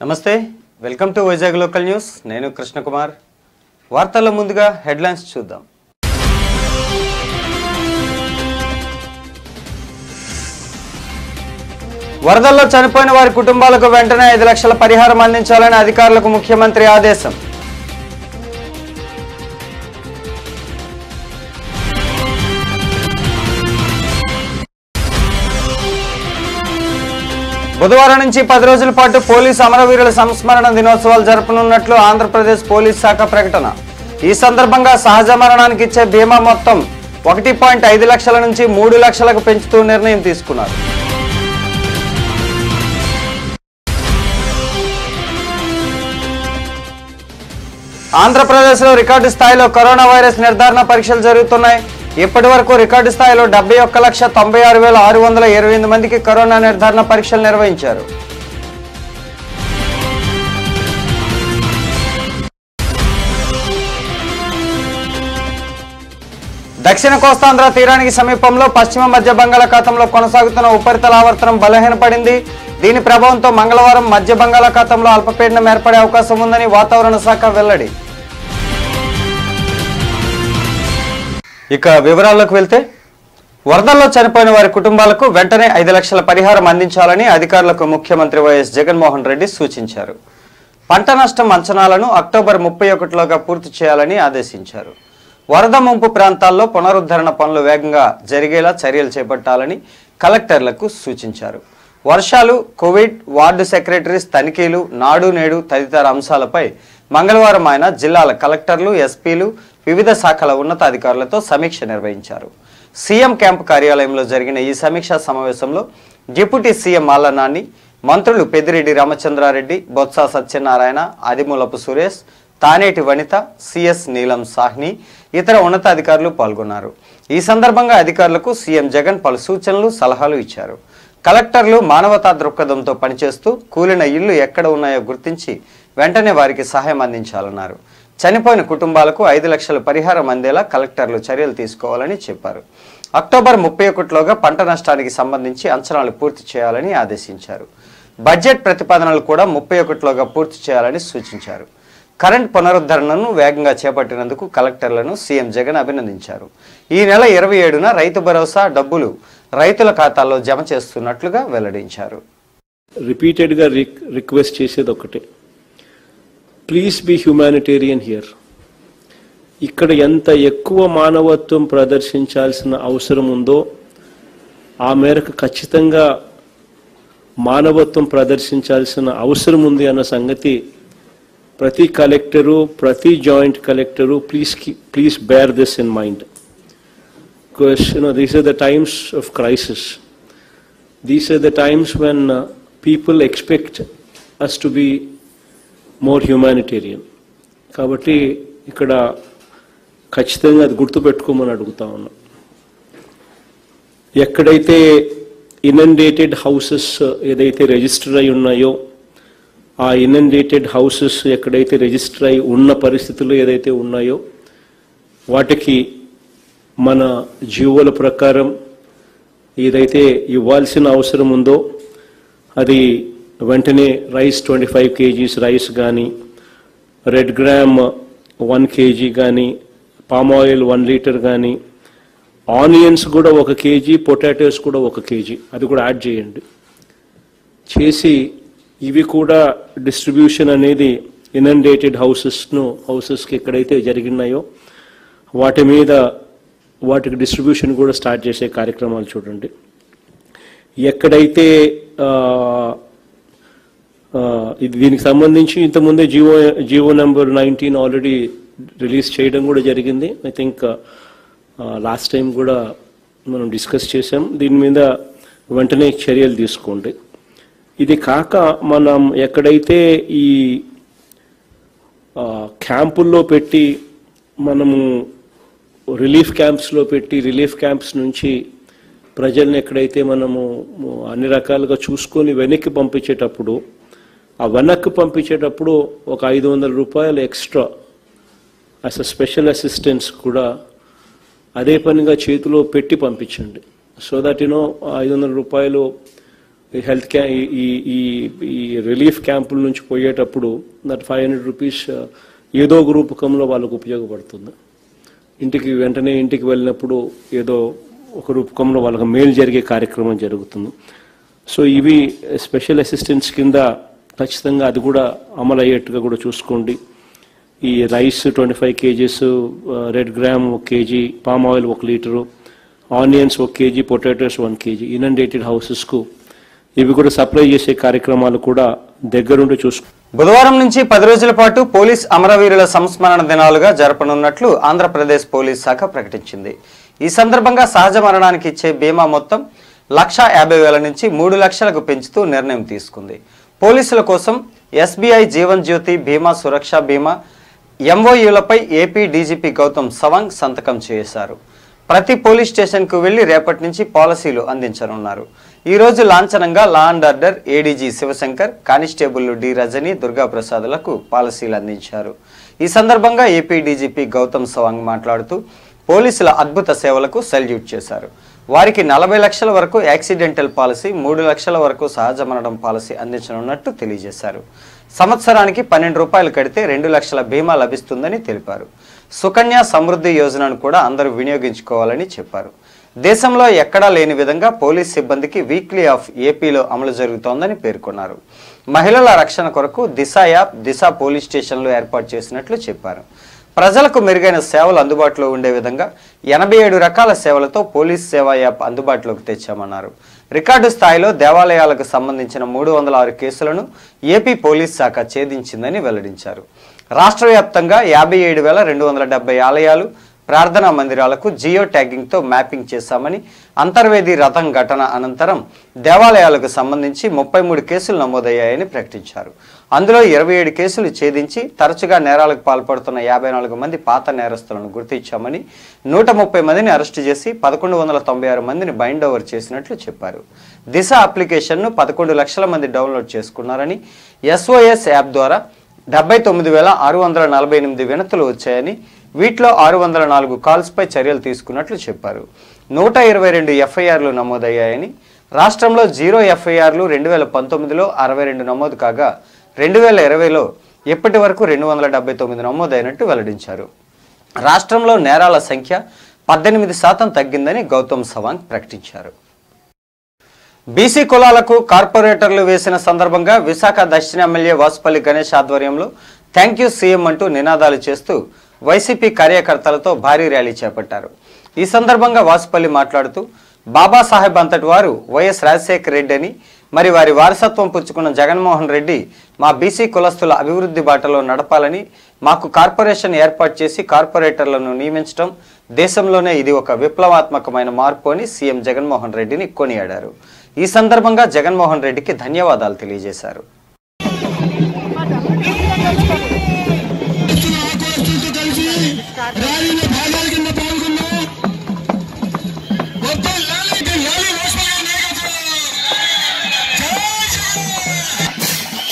నమస్తే welcome to Vizag local news నేను కృష్ణకుమార్ వార్తల్లో ముందుగా హెడ్లైన్స్ చూద్దాం వరదల్లో చనిపోయిన వారి కుటుంబాలకు వెంటనే ఐదు లక్షల పరిహారం అందించాలని అధికారులకు ముఖ్యమంత్రి ఆదేశం బుధవారం నుంచి పది రోజుల పాటు పోలీసు అమరవీరుల సంస్మరణ దినోత్సవాలు జరపనున్నట్లు ఆంధ్రప్రదేశ్ పోలీస్ శాఖ ప్రకటన ఈ సందర్భంగా సహజ మరణానికి ఇచ్చే బీమా మొత్తం ఒకటి పాయింట్ ఐదు లక్షల నుంచి మూడు లక్షలకు పెంచుతూ నిర్ణయం తీసుకున్నారు ఆంధ్రప్రదేశ్లో రికార్డు స్థాయిలో కరోనా వైరస్ నిర్ధారణ పరీక్షలు జరుగుతున్నాయి ఇప్పటి వరకు రికార్డు స్థాయిలో డెబ్బై ఒక్క లక్ష తొంభై ఆరు వేల ఆరు వందల ఇరవై ఎనిమిది మందికి కరోనా నిర్ధారణ పరీక్షలు నిర్వహించారు దక్షిణ కోస్తాంధ్ర తీరానికి సమీపంలో పశ్చిమ మధ్య బంగాళాఖాతంలో కొనసాగుతున్న ఉపరితల ఆవర్తనం బలహీనపడింది దీని ప్రభావంతో మంగళవారం మధ్య బంగాళాఖాతంలో అల్పపీడనం ఏర్పడే అవకాశం ఉందని వాతావరణ శాఖ వెల్లడి ఇక వివరాల్లోకి వెళ్తే వరదల్లో చనిపోయిన వారి కుటుంబాలకు వెంటనే ఐదు లక్షల పరిహారం అందించాలని అధికారులకు ముఖ్యమంత్రి వైఎస్ జగన్మోహన్ రెడ్డి సూచించారు పంట నష్టం అంచనాలను అక్టోబర్ ముప్పై ఒకటిలోగా పూర్తి చేయాలని ఆదేశించారు వరద ముంపు ప్రాంతాల్లో పునరుద్ధరణ పనులు వేగంగా జరిగేలా చర్యలు చేపట్టాలని కలెక్టర్లకు సూచించారు వర్షాలు కోవిడ్ వార్డు సెక్రటరీస్ తనిఖీలు నాడు నేడు తదితర అంశాలపై మంగళవారం ఆయన జిల్లాల కలెక్టర్లు ఎస్పీలు వివిధ శాఖల ఉన్నతాధికారులతో సమీక్ష నిర్వహించారు సీఎం క్యాంపు కార్యాలయంలో జరిగిన ఈ సమీక్షా సమావేశంలో డిప్యూటీ సీఎం ఆళ్లనాని మంత్రులు పెద్దిరెడ్డి రామచంద్రారెడ్డి బొత్స సత్యనారాయణ ఆదిమూలపు సురేష్ తానేటి వనిత సిఎస్ నీలం సాహ్ని ఇతర ఉన్నతాధికారులు పాల్గొన్నారు ఈ సందర్భంగా అధికారులకు సీఎం జగన్ పలు సూచనలు సలహాలు ఇచ్చారు కలెక్టర్లు మానవతా దృక్పథంతో పనిచేస్తూ కూలిన ఇళ్లు ఎక్కడ ఉన్నాయో గుర్తించి వెంటనే వారికి సహాయం అందించాలన్నారు చనిపోయిన కుటుంబాలకు ఐదు లక్షల పరిహారం అందేలా కలెక్టర్లు చర్యలు తీసుకోవాలని చెప్పారు అక్టోబర్ ముప్పై ఒకటిలోగా పంట నష్టానికి సంబంధించి అంచనాలు పూర్తి చేయాలని ఆదేశించారు బడ్జెట్ ప్రతిపాదనలు కూడా ముప్పై ఒకటిలోగా పూర్తి చేయాలని సూచించారు కరెంట్ పునరుద్ధరణను వేగంగా చేపట్టినందుకు కలెక్టర్లను సీఎం జగన్ అభినందించారు ఈ నెల ఇరవై ఏడున రైతు భరోసా డబ్బులు రైతుల ఖాతాల్లో జమ చేస్తున్నట్లుగా వెల్లడించారు రిపీటెడ్గా రిక్ రిక్వెస్ట్ చేసేది ఒకటే ప్లీజ్ బీ హ్యుమానిటేరియన్ హియర్ ఇక్కడ ఎంత ఎక్కువ మానవత్వం ప్రదర్శించాల్సిన అవసరం ఉందో ఆ మేరకు ఖచ్చితంగా మానవత్వం ప్రదర్శించాల్సిన అవసరం ఉంది అన్న సంగతి ప్రతి కలెక్టరు ప్రతి joint collector please please bear this in mind because you know these are the times of crisis these are the times when uh, people expect us to be more humanitarian కాబట్టి ఇక్కడ ఖచ్చితంగా అది గుర్తుపెట్టుకోమని అడుగుతా ఉన్నా ఎక్కడైతే inundated houses ఏదైతే register అయి ఉన్నాయో ఆ ఇనండేటెడ్ హౌసెస్ ఎక్కడైతే రిజిస్టర్ అయి ఉన్న పరిస్థితులు ఏదైతే ఉన్నాయో వాటికి మన జీవోల ప్రకారం ఏదైతే ఇవ్వాల్సిన అవసరం ఉందో అది వెంటనే rice twenty five KGs rice కానీ రెడ్ గ్రామ్ వన్ కేజీ కానీ పామ్ ఆయిల్ వన్ లీటర్ కానీ ఆనియన్స్ కూడా ఒక కేజీ పొటాటోస్ కూడా ఒక కేజీ అది కూడా యాడ్ చేయండి చేసి ఇవి కూడా డిస్ట్రిబ్యూషన్ అనేది ఇనండేటెడ్ హౌసెస్ను హౌసెస్కి ఎక్కడైతే జరిగినాయో వాటి మీద వాటికి డిస్ట్రిబ్యూషన్ కూడా స్టార్ట్ చేసే కార్యక్రమాలు చూడండి ఎక్కడైతే ఆ, ఆ, ఇది దీనికి సంబంధించి ఇంతకుముందే Jio Jio number nineteen already release చేయడం కూడా జరిగింది ఐ థింక్ లాస్ట్ టైం కూడా మనం డిస్కస్ చేసాం దీని మీద వెంటనే చర్యలు తీసుకోండి ఇది కాక మనం ఎక్కడైతే ఈ ఆ, క్యాంపుల్లో పెట్టి మనము రిలీఫ్ క్యాంప్స్లో పెట్టి రిలీఫ్ క్యాంప్స్ నుంచి ప్రజల్ని ఎక్కడైతే మనము అన్ని రకాలుగా చూసుకొని వెనక్కి పంపించేటప్పుడు ఆ వెనక్కి పంపించేటప్పుడు ఒక ఐదు వందల రూపాయలు extra as a special assistance కూడా అదే పనిగా చేతిలో పెట్టి పంపించండి సో దట్ యునో ఐదు వందల రూపాయలు ఈ హెల్త్ క్యా ఈ- ఈ ఈ ఈ రిలీఫ్ క్యాంపుల నుంచి పోయేటప్పుడు దట్ ఫైవ్ హండ్రెడ్ రూపీస్ ఏదో ఒక రూపకంలో వాళ్ళకు ఉపయోగపడుతుంది ఇంటికి వెంటనే ఇంటికి వెళ్ళినప్పుడు ఏదో ఒక రూపకంలో వాళ్ళకి మేలు జరిగే కార్యక్రమం జరుగుతుంది సో ఇవి స్పెషల్ అసిస్టెన్స్ కింద ఖచ్చితంగా అది కూడా అమలు అయ్యేట్టుగా కూడా చూసుకోండి ఈ rice twenty five kgs red gram ఒక కేజీ పామ్ ఆయిల్ ఒక లీటరు ఆనియన్స్ ఒక kg potatoes one kg inundated హౌసెస్కు ఇవి కూడా సప్లై చేసే కార్యక్రమాలు కూడా దగ్గరుండి చూసుకో బుధవారం నుంచి పది రోజుల పాటు పోలీస్ అమరవీరుల సంస్మరణ దినాలుగా జరపనున్నట్లు ఆంధ్రప్రదేశ్ పోలీస్ శాఖ ప్రకటించింది ఈ సందర్భంగా సహజ మరణానికి ఇచ్చే బీమా మొత్తం లక్ష యాభై వేల నుంచి మూడు లక్షలకు పెంచుతూ నిర్ణయం తీసుకుంది పోలీసుల కోసం ఎస్బీఐ జీవన్ జ్యోతి బీమా సురక్ష బీమా ఎంఓయూలపై ఏపీ డీజీపీ గౌతమ్ సవాంగ్ సంతకం చేశారు ప్రతి పోలీస్ స్టేషన్కు వెళ్లి రేపటి నుంచి పాలసీలు అందించనున్నారు ఈ రోజు లాంఛనంగా law and order ADG Shivashankar constable D Rajani దుర్గాప్రసాద్లకు పాలసీలు అందించారు ఈ సందర్భంగా ఏపీ డీజీపీ గౌతమ్ సవాంగ్ మాట్లాడుతూ పోలీసుల అద్భుత సేవలకు సల్యూట్ చేశారు వారికి నలభై లక్షల వరకు యాక్సిడెంటల్ పాలసీ మూడు లక్షల వరకు సహజ మరణం పాలసీ అందించనున్నట్టు తెలియజేశారు సంవత్సరానికి పన్నెండు రూపాయలు కడితే రెండు లక్షల బీమా లభిస్తుందని తెలిపారు సుకన్య సమృద్ధి యోజనను కూడా అందరూ వినియోగించుకోవాలని చెప్పారు దేశంలో ఎక్కడా లేని విధంగా పోలీస్ సిబ్బందికి వీక్లీ ఆఫ్ ఏపీలో అమలు జరుగుతోందని పేర్కొన్నారు మహిళల రక్షణ కొరకు దిశ యాప్ దిశ పోలీస్ స్టేషన్లు ఏర్పాటు చేసినట్లు చెప్పారు ప్రజలకు మెరుగైన సేవలు అందుబాటులో ఉండే విధంగా ఎనభై ఏడు రకాల సేవలతో పోలీస్ సేవా యాప్ అందుబాటులోకి తెచ్చామన్నారు రికార్డు స్థాయిలో దేవాలయాలకు సంబంధించిన మూడు వందల ఆరు కేసులను ఏపీ పోలీస్ శాఖ ఛేదించిందని వెల్లడించారు రాష్ట్ర వ్యాప్తంగా యాభై ఏడు వేల రెండు వందల డెబ్బై ఆలయాలు ప్రార్థనా మందిరాలకు జియో ట్యాగింగ్తో మ్యాపింగ్ చేశామని అంతర్వేది రథం ఘటన అనంతరం దేవాలయాలకు సంబంధించి ముప్పై మూడు కేసులు నమోదయ్యాయని ప్రకటించారు అందులో ఇరవై ఏడు కేసులు ఛేదించి తరచుగా నేరాలకు పాల్పడుతున్న యాభై నాలుగు మంది పాత నేరస్తులను గుర్తించామని నూట ముప్పై మందిని అరెస్టు చేసి పదకొండు వందల తొంభై ఆరు మందిని బైండ్ ఓవర్ చేసినట్లు చెప్పారు దిశ అప్లికేషన్ను పదకొండు లక్షల మంది డౌన్లోడ్ చేసుకున్నారని ఎస్ఓఎస్ యాప్ ద్వారా డెబ్బై తొమ్మిది వేల ఆరు వందల నలభై ఎనిమిది వినతులు వచ్చాయని వీటిలో ఆరు వందల నాలుగు కాల్స్పై చర్యలు తీసుకున్నట్లు చెప్పారు నూట ఇరవై రెండు ఎఫ్ఐఆర్లు నమోదయ్యాయని రాష్ట్రంలో జీరో ఎఫ్ఐఆర్లు రెండు వేల పంతొమ్మిదిలో అరవై రెండు నమోదు కాగా రెండు వేల ఇరవైలో ఇప్పటి వరకు రెండు వందల డెబ్బై తొమ్మిది నమోదైనట్టు వెల్లడించారు రాష్ట్రంలో నేరాల సంఖ్య పద్దెనిమిది శాతం తగ్గిందని గౌతమ్ సవాంగ్ ప్రకటించారు బీసీ కులాలకు కార్పొరేటర్లు వేసిన సందర్భంగా విశాఖ దక్షిణ ఎమ్మెల్యే వాసుపల్లి గణేష్ ఆధ్వర్యంలో థ్యాంక్ యూ సీఎం అంటూ నినాదాలు చేస్తూ వైసీపీ కార్యకర్తలతో భారీ ర్యాలీ చేపట్టారు ఈ సందర్భంగా వాసుపల్లి మాట్లాడుతూ బాబాసాహెబ్ అంతటి వారు వైఎస్ రాజశేఖర రెడ్డి అని మరి వారి వారసత్వం పుచ్చుకున్న జగన్మోహన్ రెడ్డి మా బీసీ కులస్తుల అభివృద్ధి బాటలో నడపాలని మాకు కార్పొరేషన్ ఏర్పాటు చేసి కార్పొరేటర్లను నియమించడం దేశంలోనే ఇది ఒక విప్లవాత్మకమైన మార్పు అని సీఎం జగన్మోహన్ రెడ్డిని కొనియాడారు ఈ సందర్భంగా జగన్మోహన్ రెడ్డికి ధన్యవాదాలు తెలియజేశారు ర్యాలీలో భాగాల కింద పాల్గొన్నాం మొత్తం ర్యాలీకి ర్యాలీ వాసుపల్లి గారి నాయకత్వంలో జై శ్రీరామ్.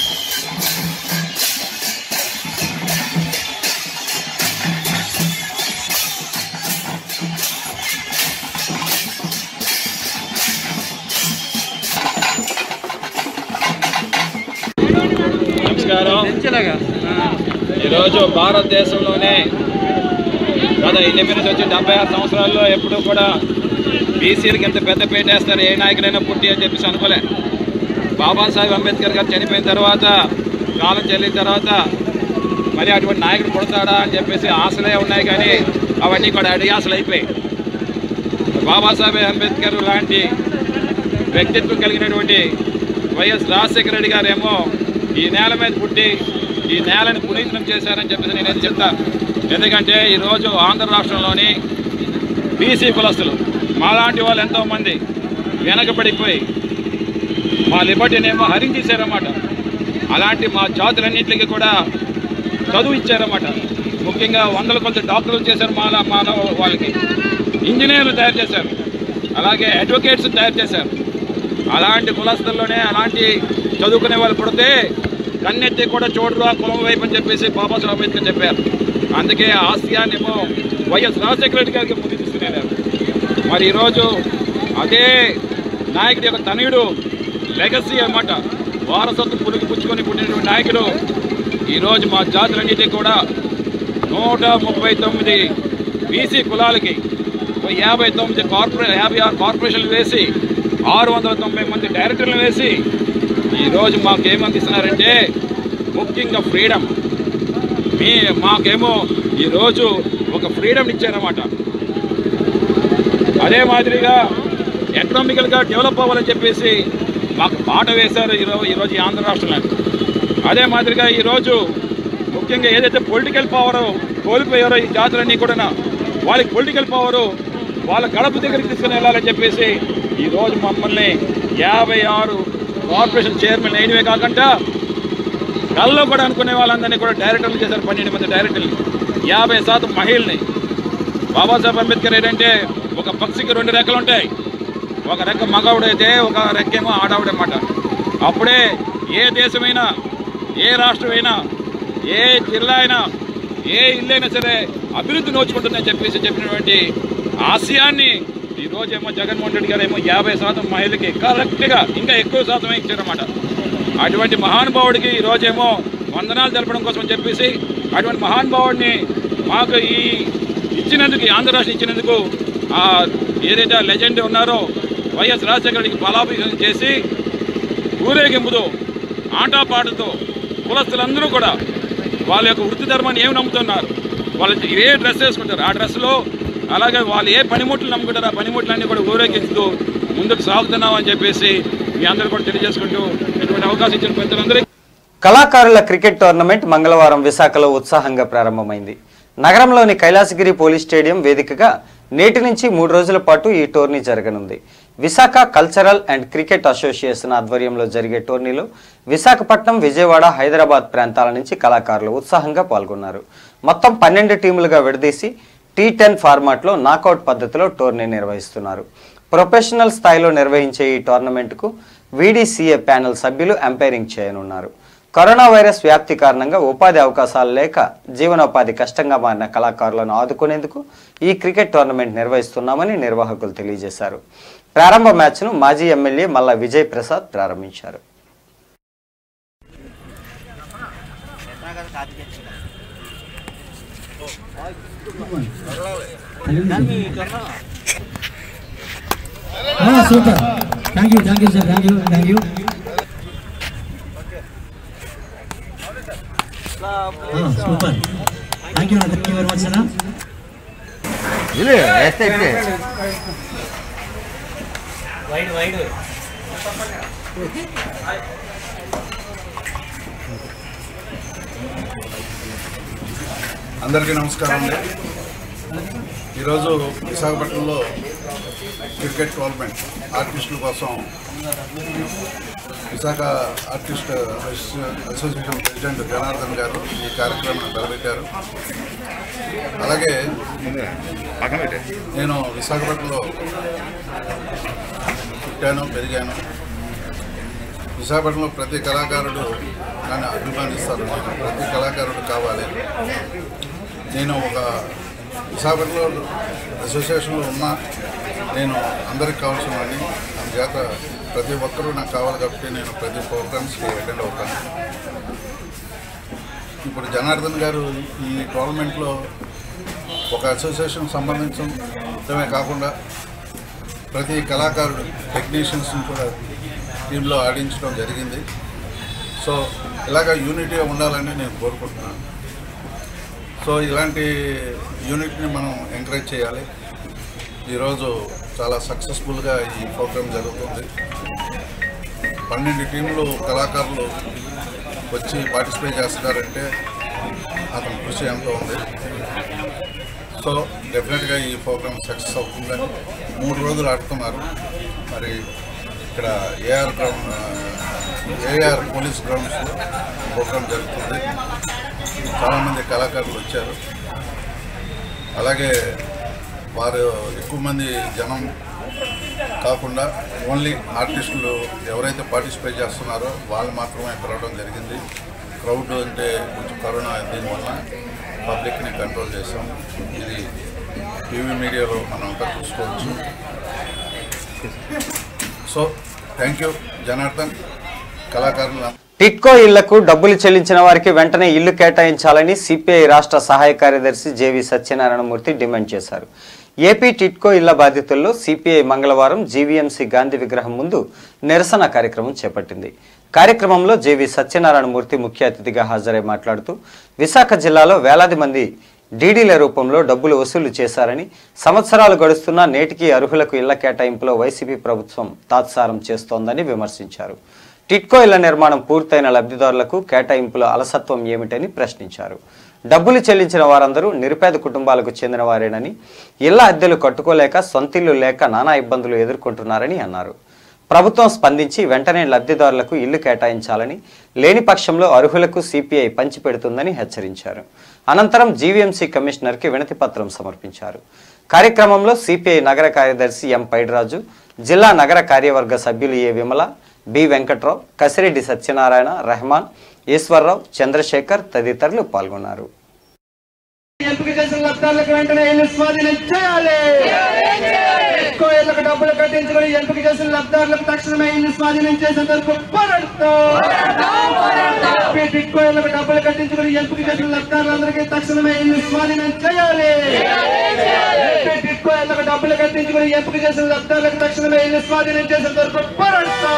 నమస్కారం ఈరోజు భారతదేశంలోనే గత ఇండిపెండెన్స్ వచ్చి డెబ్బై ఆరు సంవత్సరాల్లో ఎప్పుడూ కూడా బీసీలకి ఎంత పెద్ద పేట వేస్తారు ఏ నాయకుడైనా పుట్టి అని చెప్పేసి అనుకోలే బాబాసాహెబ్ అంబేద్కర్ గారు చనిపోయిన తర్వాత కాలం చెల్లిన తర్వాత మరి అటువంటి నాయకుడు పుడతాడా అని చెప్పేసి ఆశలే ఉన్నాయి కానీ అవన్నీ కూడా అడిగాసలు అయిపోయాయి బాబాసాహెబ్ అంబేద్కర్ లాంటి వ్యక్తిత్వం కలిగినటువంటి వైఎస్ రాజశేఖర రెడ్డి గారేమో ఈ నేల మీద పుట్టి ఈ నేలని పునీతం చేశారని చెప్పేసి నేనైతే చెప్తాను ఎందుకంటే ఈరోజు ఆంధ్ర రాష్ట్రంలోని బీసీ కులస్తులు మాలాంటి వాళ్ళు ఎంతోమంది వెనకబడిపోయి మా లిబర్టీనేమో హరించేశారన్నమాట అలాంటి మా జాతులన్నింటికి కూడా చదువు ఇచ్చారన్నమాట ముఖ్యంగా వందల కొద్ది డాక్టర్లు చేశారు మా మానవ వాళ్ళకి ఇంజనీర్లు తయారు చేశారు అలాగే అడ్వకేట్స్ తయారు చేశారు అలాంటి కులస్తుల్లోనే అలాంటి చదువుకునే వాళ్ళు పుడితే కన్నెత్తి కూడా చూడరు ఆ కులం వైపు అని చెప్పేసి బాబాసాహెబ్ అంబేద్కర్ చెప్పారు అందుకే ఆసియాన్ని ఏమో వైఎస్ రాజశేఖర రెడ్డి గారికి ముందు తీసుకునేవారు మరి ఈరోజు అదే నాయకుడి యొక్క తనయుడు లెగసీ అన్నమాట వారసత్వం పులికి పుచ్చుకొని పుట్టినటువంటి నాయకుడు ఈరోజు మా జాతులన్నిటికీ కూడా నూట ముప్పై తొమ్మిది బీసీ కులాలకి ఓ యాభై తొమ్మిది కార్పొరే యాభై ఆరు కార్పొరేషన్లు వేసి ఆరు వందల తొంభై మంది డైరెక్టర్లు వేసి ఈరోజు మాకేమందిస్తున్నారంటే ముఖ్యంగా ఫ్రీడమ్ మీ మాకేమో ఈరోజు ఒక ఫ్రీడమ్ ఇచ్చారన్నమాట అదే మాదిరిగా ఎకనామికల్గా డెవలప్ అవ్వాలని చెప్పేసి మాకు బాట వేశారు ఈరోజు ఈరోజు ఈ ఆంధ్ర రాష్ట్రంలో అదే మాదిరిగా ఈరోజు ముఖ్యంగా ఏదైతే పొలిటికల్ పవర్ కోల్పోయారో ఈ జాతులన్నీ కూడా వాళ్ళకి పొలిటికల్ పవరు వాళ్ళ గడప దగ్గరికి తీసుకుని వెళ్ళాలని చెప్పేసి ఈరోజు మమ్మల్ని యాభై ఆరు కార్పొరేషన్ చైర్మన్ అయినవే కాకుండా కల్లో కూడా అనుకునే వాళ్ళందరినీ కూడా డైరెక్టర్లు చేశారు పన్నెండు మంది డైరెక్టర్లు యాభై శాతం మహిళని బాబాసాహెబ్ అంబేద్కర్ ఏంటంటే ఒక పక్షికి రెండు రెక్కలు ఉంటాయి ఒక రెక్క మగవుడైతే ఒక రెక్కేమో ఆడవుడనమాట అప్పుడే ఏ దేశమైనా ఏ రాష్ట్రమైనా ఏ జిల్లా అయినా ఏ ఇల్లు అయినా సరే అభివృద్ధి నోచుకుంటుందని చెప్పేసి చెప్పినటువంటి ఆశయాన్ని ఈ రోజేమో జగన్మోహన్ రెడ్డి గారు ఏమో యాభై శాతం మహిళకి కరెక్ట్గా ఇంకా ఎక్కువ శాతమే ఇచ్చారన్నమాట అటువంటి మహానుభావుడికి ఈ రోజేమో వందనాలు తెలపడం కోసం చెప్పేసి అటువంటి మహానుభావుడిని మాకు ఈ ఇచ్చినందుకు ఈ ఆంధ్ర రాష్ట్రం ఇచ్చినందుకు ఆ ఏదైతే లెజెండ్ ఉన్నారో వైఎస్ రాజశేఖర రెడ్డికి బలాభిషేకం చేసి ఊరేగింపుతో ఆటపాటతో కులస్తులందరూ కూడా వాళ్ళ యొక్క వృత్తి ధర్మాన్ని ఏమి నమ్ముతున్నారు వాళ్ళు ఏ డ్రెస్ వేసుకుంటారు ఆ డ్రెస్లో అలాగే వాళ్ళు ఏ పనిముట్లు నమ్ముకుంటారు ఆ పనిముట్లన్నీ కూడా ఊరేగిస్తూ ముందుకు సాగుతున్నాం అని చెప్పేసి మీ అందరూ కూడా తెలియజేసుకుంటూ ఇటువంటి అవకాశం ఇచ్చిన పెద్దలందరికీ కళాకారుల క్రికెట్ టోర్నమెంట్ మంగళవారం విశాఖలో ఉత్సాహంగా ప్రారంభమైంది నగరంలోని కైలాసగిరి పోలీస్ స్టేడియం వేదికగా నేటి నుంచి మూడు రోజుల పాటు ఈ టోర్నీ జరగనుంది Visakha cultural and cricket association ఆధ్వర్యంలో జరిగే టోర్నీలో విశాఖపట్నం విజయవాడ హైదరాబాద్ ప్రాంతాల నుంచి కళాకారులు ఉత్సాహంగా పాల్గొన్నారు మొత్తం పన్నెండు టీములుగా విడదీసి టీ టెన్ ఫార్మాట్లో నాకౌట్ పద్ధతిలో టోర్నీ నిర్వహిస్తున్నారు ప్రొఫెషనల్ స్థాయిలో నిర్వహించే ఈ టోర్నమెంట్కు వీడీసీఏ ప్యానెల్ సభ్యులు ఎంపైరింగ్ చేయనున్నారు కరోనా వైరస్ వ్యాప్తి కారణంగా ఉపాధి అవకాశాలు లేక జీవనోపాధి కష్టంగా మారిన కళాకారులను ఆదుకునేందుకు ఈ క్రికెట్ టోర్నమెంట్ నిర్వహిస్తున్నామని నిర్వాహకులు తెలియజేశారు ప్రారంభ మ్యాచ్ను మాజీ ఎమ్మెల్యే మల్లా విజయ్ ప్రసాద్ ప్రారంభించారు super thank you thank you sir thank you thank you super thank you thank you very much అన్న అందరికీ నమస్కారం అండి ఈరోజు విశాఖపట్నంలో క్రికెట్ టోర్నమెంట్ ఆర్టిస్టుల కోసం విశాఖ ఆర్టిస్ట్ అసోసి- అసోసియేషన్ ప్రెసిడెంట్ జనార్దన్ గారు ఈ కార్యక్రమాన్ని నిలబెట్టారు అలాగే నేను విశాఖపట్నంలో పుట్టాను పెరిగాను విశాఖపట్నంలో ప్రతి కళాకారుడు నన్ను అభిమానిస్తారు నాకు ప్రతి కళాకారుడు కావాలి నేను ఒక విశాఖపట్నంలో అసోసియేషన్లో ఉన్నా నేను అందరికి కావాల్సిన వాడిని అందుచేత ప్రతి ఒక్కరూ నాకు కావాలి కాబట్టి నేను ప్రతి ప్రోగ్రామ్స్కి అటెండ్ అవుతాను ఇప్పుడు జనార్దన్ గారు ఈ టోర్నమెంట్లో ఒక అసోసియేషన్ సంబంధించడమే కాకుండా ప్రతి కళాకారుడు టెక్నీషియన్స్ని కూడా టీంలో ఆడించడం జరిగింది సో ఇలాగ యూనిటీగా ఉండాలని నేను కోరుకుంటున్నాను సో ఇలాంటి యూనిట్ని మనం ఎంకరేజ్ చేయాలి ఈరోజు చాలా సక్సెస్ఫుల్గా ఈ ప్రోగ్రామ్ జరుగుతుంది పన్నెండు టీంలు కళాకారులు వచ్చి పార్టిసిపేట్ చేస్తున్నారంటే అతని కృషి ఎంతో ఉంది సో డెఫినెట్గా ఈ ప్రోగ్రామ్ సక్సెస్ అవుతుందని మూడు రోజులు ఆడుతున్నారు మరి ఇక్కడ ఏఆర్ గ్రౌండ్ ఏఆర్ పోలీస్ గ్రౌండ్స్లో ప్రోగ్రామ్ జరుగుతుంది చాలామంది కళాకారులు వచ్చారు అలాగే వారు ఎక్కువ మంది జనం కాకుండా ఓన్లీ ఆర్టిస్టులు ఎవరైతే పార్టిసిపేట్ చేస్తున్నారో వాళ్ళు మాత్రమే పిలవడం జరిగింది క్రౌడ్ అంటే కొంచెం కరోనా దీనివల్ల పబ్లిక్ని కంట్రోల్ చేసాం ఇది టీవీ మీడియాలో మనం అంతా చూసుకోవచ్చు సో థ్యాంక్ యూ జనార్దన్ కళాకారులు టిట్కో ఇళ్లకు డబ్బులు చెల్లించిన వారికి వెంటనే ఇల్లు కేటాయించాలని సిపిఐ రాష్ట్ర సహాయ కార్యదర్శి జేవి సత్యనారాయణమూర్తి డిమాండ్ చేశారు ఏపీ టిట్కో ఇళ్ల బాధితుల్లో సిపిఐ మంగళవారం జీవీఎంసీ గాంధీ విగ్రహం ముందు నిరసన కార్యక్రమం చేపట్టింది కార్యక్రమంలో జేవి సత్యనారాయణమూర్తి ముఖ్య అతిథిగా హాజరై మాట్లాడుతూ విశాఖ జిల్లాలో వేలాది మంది డీడీల రూపంలో డబ్బులు వసూలు చేశారని సంవత్సరాలు గడుస్తున్నా నేటికి అర్హులకు ఇళ్ల కేటాయింపులో వైసీపీ ప్రభుత్వం తాత్సారం చేస్తోందని విమర్శించారు టిట్కో ఇళ్ల నిర్మాణం పూర్తయిన లబ్ధిదారులకు కేటాయింపుల అలసత్వం ఏమిటని ప్రశ్నించారు డబ్బులు చెల్లించిన వారందరూ నిరుపేద కుటుంబాలకు చెందిన వారేనని ఇళ్ల అద్దెలు కట్టుకోలేక సొంతిల్లు లేక నానా ఇబ్బందులు ఎదుర్కొంటున్నారని అన్నారు ప్రభుత్వం స్పందించి వెంటనే లబ్ధిదారులకు ఇల్లు కేటాయించాలని లేని పక్షంలో అర్హులకు సిపిఐ పంచిపెడుతుందని హెచ్చరించారు అనంతరం జీవీఎంసీ కమిషనర్కి వినతి పత్రం సమర్పించారు కార్యక్రమంలో సిపిఐ నగర కార్యదర్శి ఎం పైడిరాజు జిల్లా నగర కార్యవర్గ సభ్యులు ఏ విమల బి వెంకట్రావు కసిరెడ్డి సత్యనారాయణ రెహమాన్ ఈశ్వర్రావు చంద్రశేఖర్ తదితరులు పాల్గొన్నారు ఎంపిక చేసిన లబ్ధాలకు వెంటనే ఇల్లు స్వాధీనం చేయాలి ఎక్కువ ఇళ్లకు డబ్బులు కట్టించుకుని ఎంపిక చేసిన లబ్ధారులకు తక్షణమే ఇల్లు స్వాధీనం చేసేందుకు పోరాడుతాం ఎక్కువ ఇళ్లకు డబ్బులు కట్టించుకుని ఎంపిక చేసిన లబ్ధారులందరికీ తక్షణమే ఇల్లు స్వాధీనం చేయాలి ఎక్కువ ఇళ్లకు డబ్బులు కట్టించుకుని ఎంపిక చేసిన లబ్ధారులకు తక్షణమే ఇల్లు స్వాధీనం చేసేందుకు పోరాడుతాం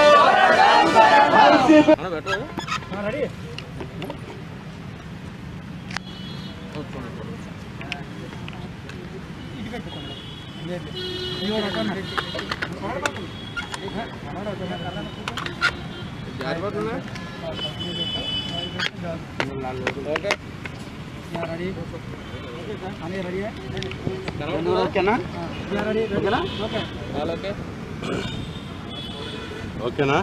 ఓకేనా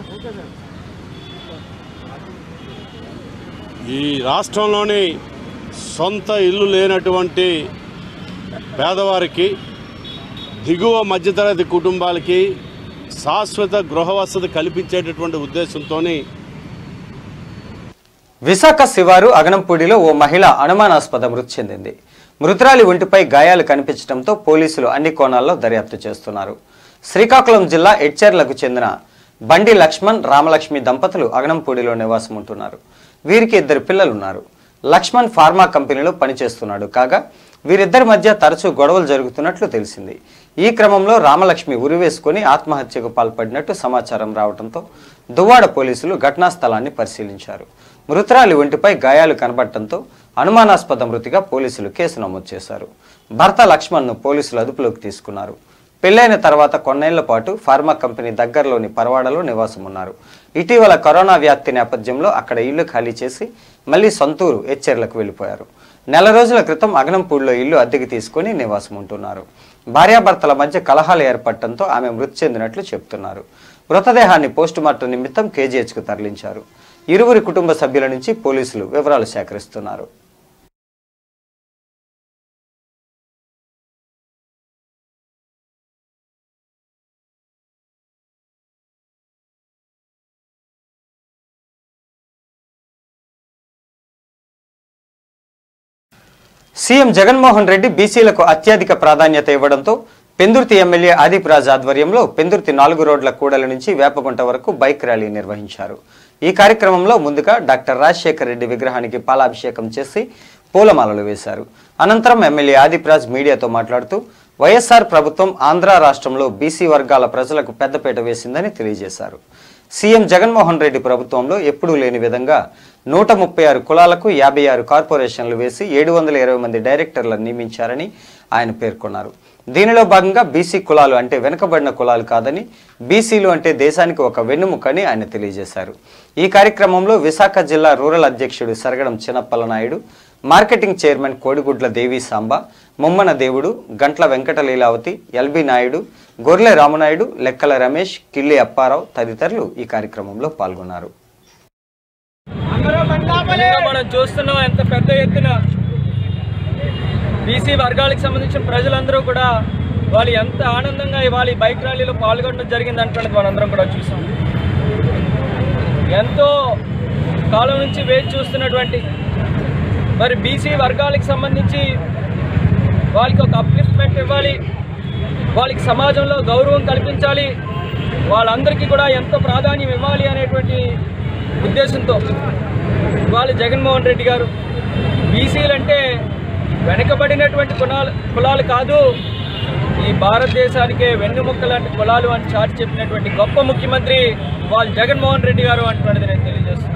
ఈ రాష్ట్రంలోని సొంత ఇల్లు లేనటువంటి పేదవారికి దిగువ మధ్యతరగతి కుటుంబాలకి శాశ్వత గృహ వసతి కల్పించేటటువంటి ఉద్దేశంతో విశాఖ శివారు అగనంపూడిలో ఓ మహిళ అనుమానాస్పద మృతి చెందింది మృతురాలి ఒంటిపై గాయాలు కనిపించడంతో పోలీసులు అన్ని కోణాల్లో దర్యాప్తు చేస్తున్నారు శ్రీకాకుళం జిల్లా ఎడ్చర్లకు చెందిన బండి లక్ష్మణ్ రామలక్ష్మి దంపతులు అగనంపూడిలో నివాసం ఉంటున్నారు వీరికి ఇద్దరు పిల్లలున్నారు లక్ష్మణ్ ఫార్మా కంపెనీలో పనిచేస్తున్నాడు కాగా వీరిద్దరి మధ్య తరచూ గొడవలు జరుగుతున్నట్లు తెలిసింది ఈ క్రమంలో రామలక్ష్మి ఉరివేసుకొని ఆత్మహత్యకు పాల్పడినట్టు సమాచారం రావడంతో దువ్వాడ పోలీసులు ఘటనా స్థలాన్ని పరిశీలించారు మృతురాలి ఒంటిపై గాయాలు కనబడటంతో అనుమానాస్పద మృతిగా పోలీసులు కేసు నమోదు చేశారు భర్త లక్ష్మణ్ను పోలీసులు అదుపులోకి తీసుకున్నారు పెళ్లైన తర్వాత కొన్నేళ్ల పాటు ఫార్మా కంపెనీ దగ్గరలోని పరవాడలో నివాసం ఉన్నారు ఇటీవల కరోనా వ్యాప్తి నేపథ్యంలో అక్కడ ఇల్లు ఖాళీ చేసి మళ్లీ సొంతూరు ఎచ్చెర్లకు వెళ్ళిపోయారు నెల రోజుల క్రితం అగనంపూడిలో ఇల్లు అద్దెకి తీసుకుని నివాసం ఉంటున్నారు భార్యాభర్తల మధ్య కలహాలు ఏర్పడటంతో ఆమె మృతి చెందినట్లు చెప్తున్నారు మృతదేహాన్ని పోస్టుమార్టం నిమిత్తం కేజీహెచ్కు తరలించారు ఇరువురి కుటుంబ సభ్యుల నుంచి పోలీసులు వివరాలు సేకరిస్తున్నారు సీఎం జగన్మోహన్ రెడ్డి బీసీలకు అత్యధిక ప్రాధాన్యత ఇవ్వడంతో పెందుర్తి ఎమ్మెల్యే ఆదిప్ రాజ్ ఆధ్వర్యంలో పెందుర్తి నాలుగు రోడ్ల కూడలి నుంచి వేపగుంట వరకు బైక్ ర్యాలీ నిర్వహించారు ఈ కార్యక్రమంలో ముందుగా డాక్టర్ రాజశేఖర్ రెడ్డి విగ్రహానికి పాలాభిషేకం చేసి పూలమాలలు వేశారు అనంతరం ఎమ్మెల్యే ఆదిప్ రాజ్ మీడియాతో మాట్లాడుతూ వైఎస్ఆర్ ప్రభుత్వం ఆంధ్ర రాష్ట్రంలో బీసీ వర్గాల ప్రజలకు పెద్దపీట వేసిందని తెలియజేశారు సీఎం జగన్మోహన్ రెడ్డి ప్రభుత్వంలో ఎప్పుడూ లేని విధంగా నూట ముప్పై ఆరు కులాలకు యాభై ఆరు కార్పొరేషన్లు వేసి ఏడు వందల ఇరవై మంది డైరెక్టర్లను నియమించారని ఆయన పేర్కొన్నారు దీనిలో భాగంగా బీసీ కులాలు అంటే వెనుకబడిన కులాలు కాదని బీసీలు అంటే దేశానికి ఒక వెన్నుముకని ఆయన తెలియజేశారు ఈ కార్యక్రమంలో విశాఖ జిల్లా రూరల్ అధ్యక్షుడు Saragadam Chinnappala Naidu marketing chairman Kodigudla Devi Samba Mummana Devudu Gantla Venkata Leelavathi LB Naidu Gorle Ramanaidu లెక్కల రమేష్ కిల్లి అప్పారావు తదితరులు ఈ కార్యక్రమంలో పాల్గొన్నారు నిన్న మనం చూస్తున్నాం ఎంత పెద్ద ఎత్తున బీసీ వర్గాలకు సంబంధించిన ప్రజలందరూ కూడా వాళ్ళు ఎంత ఆనందంగా ఇవాళ ఈ బైక్ ర్యాలీలో పాల్గొనడం జరిగింది అంటున్నది మనందరం కూడా చూసాం ఎంతో కాలం నుంచి వేచి చూస్తున్నటువంటి మరి బీసీ వర్గాలకు సంబంధించి వాళ్ళకి ఒక అప్లిఫ్ట్మెంట్ ఇవ్వాలి వాళ్ళకి సమాజంలో గౌరవం కల్పించాలి వాళ్ళందరికీ కూడా ఎంతో ప్రాధాన్యం ఇవ్వాలి అనేటువంటి ఉద్దేశంతో ఇవాళ జగన్మోహన్ రెడ్డి గారు బీసీలు అంటే వెనకబడినటువంటి కులాలు కులాలు కాదు ఈ భారతదేశానికే వెన్నుముక్క లాంటి కులాలు అని చాటి చెప్పినటువంటి గొప్ప ముఖ్యమంత్రి వాళ్ళు జగన్మోహన్ రెడ్డి గారు అంటున్నది నేను తెలియజేస్తున్నాను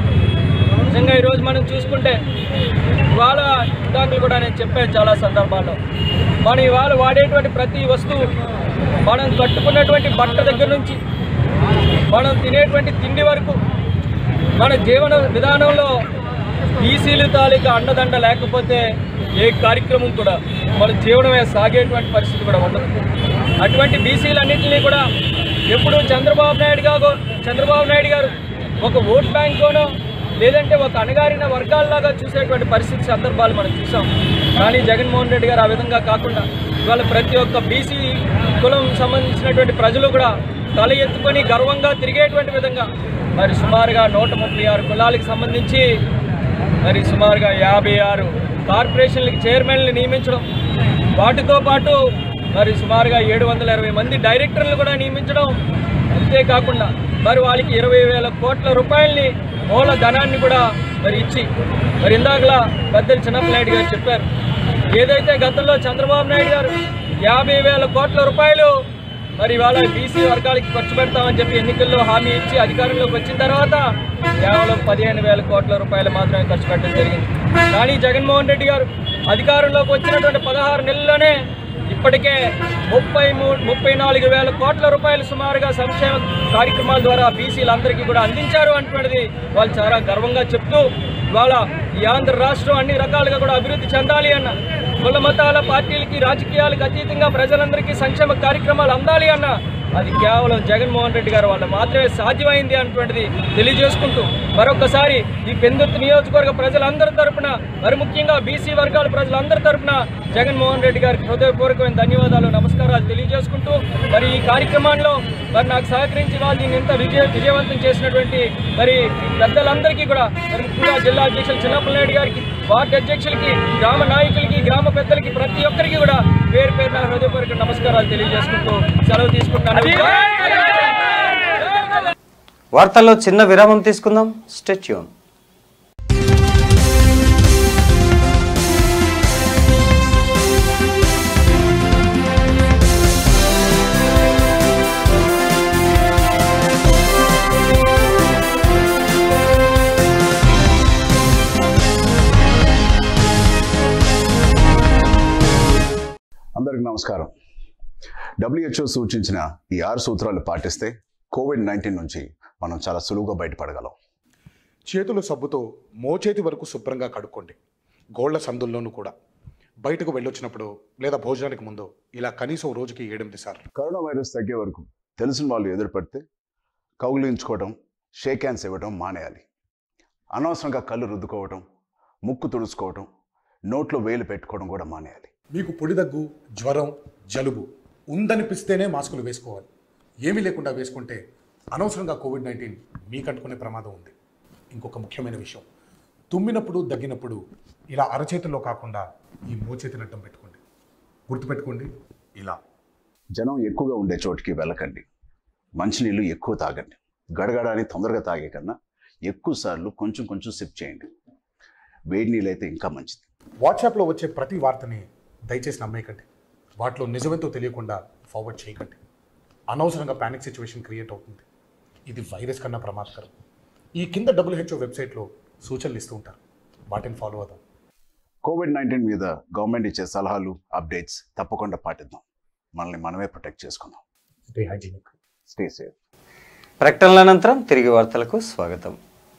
నిజంగా ఈరోజు మనం చూసుకుంటే ఇవాళ ఇందాకలు కూడా నేను చెప్పాను చాలా సందర్భాల్లో మనం ఇవాళ వాడేటువంటి ప్రతి వస్తువు మనం కట్టుకున్నటువంటి బట్ట దగ్గర నుంచి మనం తినేటువంటి తిండి వరకు మన జీవన విధానంలో బీసీలు తాలూకా అండదండ లేకపోతే ఏ కార్యక్రమం కూడా మన జీవనమే సాగేటువంటి పరిస్థితి కూడా ఉండదు అటువంటి బీసీలన్నింటినీ కూడా ఎప్పుడు చంద్రబాబు నాయుడు గారు చంద్రబాబు నాయుడు గారు ఒక ఓట్ బ్యాంక్లోనో లేదంటే ఒక అణగారిన వర్గాల్లాగా చూసేటువంటి పరిస్థితి సందర్భాలు మనం చూసాం కానీ జగన్మోహన్ రెడ్డి గారు ఆ విధంగా కాకుండా ఇవాళ ప్రతి ఒక్క బీసీ కులం సంబంధించినటువంటి ప్రజలు కూడా తల ఎత్తుకొని గర్వంగా తిరిగేటువంటి విధంగా మరి సుమారుగా నూట ముప్పై ఆరు కులాలకు సంబంధించి మరి సుమారుగా యాభై ఆరు కార్పొరేషన్లకి చైర్మన్లు నియమించడం వాటితో పాటు మరి సుమారుగా ఏడు వందల ఇరవై మంది డైరెక్టర్లు కూడా నియమించడం అంతేకాకుండా మరి వాళ్ళకి ఇరవై వేల కోట్ల రూపాయలని మూల ధనాన్ని కూడా మరి ఇచ్చి మరి ఇందాకలా పెద్దలు చిన్నప్పనాయుడు గారు చెప్పారు ఏదైతే గతంలో చంద్రబాబు నాయుడు గారు యాభై వేల కోట్ల రూపాయలు మరి ఇవాళ బీసీ వర్గాలకి ఖర్చు పెడతామని చెప్పి ఎన్నికల్లో హామీ ఇచ్చి అధికారంలోకి వచ్చిన తర్వాత కేవలం పదిహేను వేల కోట్ల రూపాయలు మాత్రమే ఖర్చు పెట్టడం జరిగింది కానీ జగన్మోహన్ రెడ్డి గారు అధికారంలోకి వచ్చినటువంటి పదహారు నెలల్లోనే ఇప్పటికే ముప్పై మూడు ముప్పై నాలుగు వేల కోట్ల రూపాయలు సుమారుగా సంక్షేమ కార్యక్రమాల ద్వారా బీసీలందరికీ కూడా అందించారు అంటున్నది వాళ్ళు చాలా గర్వంగా చెప్తూ ఇవాళ ఈ ఆంధ్ర రాష్ట్రం అన్ని రకాలుగా కూడా అభివృద్ధి చెందాలి అన్న కుల మతాల పార్టీలకి రాజకీయాలకు అతీతంగా ప్రజలందరికీ సంక్షేమ కార్యక్రమాలు అందాలి అన్న అది కేవలం జగన్మోహన్ రెడ్డి గారు వల్ల మాత్రమే సాధ్యమైంది అన్నటువంటిది తెలియజేసుకుంటూ మరొకసారి ఈ పెందుర్తి నియోజకవర్గ ప్రజలందరి తరపున మరి ముఖ్యంగా బీసీ వర్గాల ప్రజలందరి తరపున జగన్మోహన్ రెడ్డి గారికి హృదయపూర్వకమైన ధన్యవాదాలు నమస్కారాలు తెలియజేసుకుంటూ మరి ఈ కార్యక్రమంలో మరి నాకు సహకరించి వాళ్ళు దీన్ని ఇంత విజయ విజయవంతం చేసినటువంటి మరి పెద్దలందరికీ కూడా మరి ముఖ్యంగా జిల్లా అధ్యక్షులు చిన్నప్పలనాయుడు గారికి వార్డు అధ్యక్షులకి గ్రామ నాయకులకి గ్రామ పెద్దలకి ప్రతి ఒక్కరికి కూడా పేరు పేరు నా హృదయపూర్వక నమస్కారాలు తెలియజేసుకుంటూ సెలవు తీసుకుంటాను వార్తల్లో చిన్న విరామం తీసుకుందాం స్టెచ్యూన్ అందరికి నమస్కారం డబ్ల్యూహెచ్ఓ సూచించిన ఈ ఆరు సూత్రాలు పాటిస్తే కోవిడ్ నైన్టీన్ నుంచి మనం చాలా సులువుగా బయటపడగలం చేతులు సబ్బుతో మోచేతి వరకు శుభ్రంగా కడుక్కోండి గోళ్ల సందుల్లోనూ కూడా బయటకు వెళ్ళొచ్చినప్పుడు లేదా భోజనానికి ముందు ఇలా కనీసం రోజుకి ఏడెనిమిది సార్లు కరోనా వైరస్ తగ్గే వరకు తెలిసిన వాళ్ళు ఎదురుపడితే కౌగిలించుకోవడం షేక్ హ్యాండ్స్ ఇవ్వడం మానేయాలి అనవసరంగా కళ్ళు రుద్దుకోవడం ముక్కు తుడుచుకోవడం నోట్లో వేలు పెట్టుకోవడం కూడా మానేయాలి మీకు పొడి దగ్గు జ్వరం జలుబు ఉందనిపిస్తేనే మాస్కులు వేసుకోవాలి ఏమీ లేకుండా వేసుకుంటే అనవసరంగా కోవిడ్ నైన్టీన్ మీకు అంటుకునే ప్రమాదం ఉంది ఇంకొక ముఖ్యమైన విషయం తుమ్మినప్పుడు దగ్గినప్పుడు ఇలా అరచేతిలో కాకుండా ఈ మోచేతిని అడ్డం పెట్టుకోండి గుర్తుపెట్టుకోండి ఇలా జనం ఎక్కువగా ఉండే చోటికి వెళ్ళకండి మంచినీళ్ళు ఎక్కువ తాగండి గడగడాని తొందరగా తాగే కన్నా ఎక్కువ సార్లు కొంచెం కొంచెం సిప్ చేయండి వేడి నీళ్ళు అయితే ఇంకా మంచిది వాట్సాప్లో వచ్చే ప్రతి వార్తని దయచేసి నమ్మేయకండి వాటిలో నిజమేంతో తెలియకుండా ఫార్వర్డ్ చేయకండి అనవసరంగా పానిక్ సిచ్యువేషన్ క్రియేట్ అవుతుంది ఇది వైరస్ కన్నా ప్రమాదకరం ఈ కింద డబ్ల్యూహెచ్ఓ వెబ్సైట్లో సూచనలు ఇస్తూ ఉంటారు వాటిని ఫాలో అవుదాం కోవిడ్ నైన్టీన్ మీద గవర్నమెంట్ ఇచ్చే సలహాలు అప్డేట్స్ తప్పకుండా పాటిద్దాం మనల్ని మనమే ప్రొటెక్ట్ చేసుకుందాం స్టే హైజీనిక్ స్టే సేఫ్ ప్రకటనల అనంతరం తిరిగి వార్తలకు స్వాగతం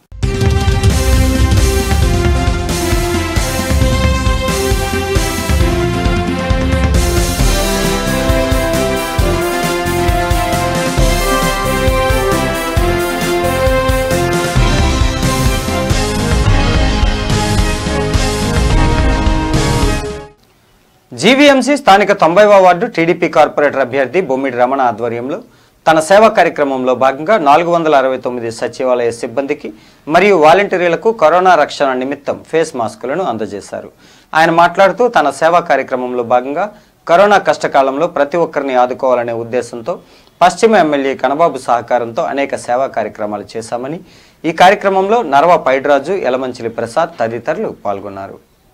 జీవీఎంసీ స్థానిక తొంభైవ వార్డు టీడీపీ కార్పొరేటర్ అభ్యర్థి బొమ్మిడి రమణ ఆధ్వర్యంలో తన సేవా కార్యక్రమంలో భాగంగా నాలుగు వందల అరవై తొమ్మిది సచివాలయ సిబ్బందికి మరియు వాలంటీర్లకు కరోనా రక్షణ నిమిత్తం ఫేస్ మాస్కులను అందజేశారు ఆయన మాట్లాడుతూ తన సేవా కార్యక్రమంలో భాగంగా కరోనా కష్టకాలంలో ప్రతి ఒక్కరిని ఆదుకోవాలనే ఉద్దేశంతో పశ్చిమ ఎమ్మెల్యే కనబాబు సహకారంతో అనేక సేవా కార్యక్రమాలు చేశామని ఈ కార్యక్రమంలో నరవ పైడ్రాజు యలమంచిలి ప్రసాద్ తదితరులు పాల్గొన్నారు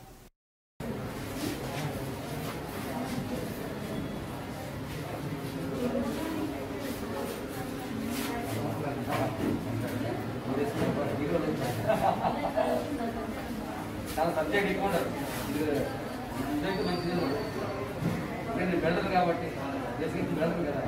చాలా సబ్జెక్ట్ ఎక్కువ ఉండదు సబ్జెక్ట్ మంచిది ఉండదు నేను బెల్డర్ కాబట్టి బేసిక్ బెల్డర్ కదా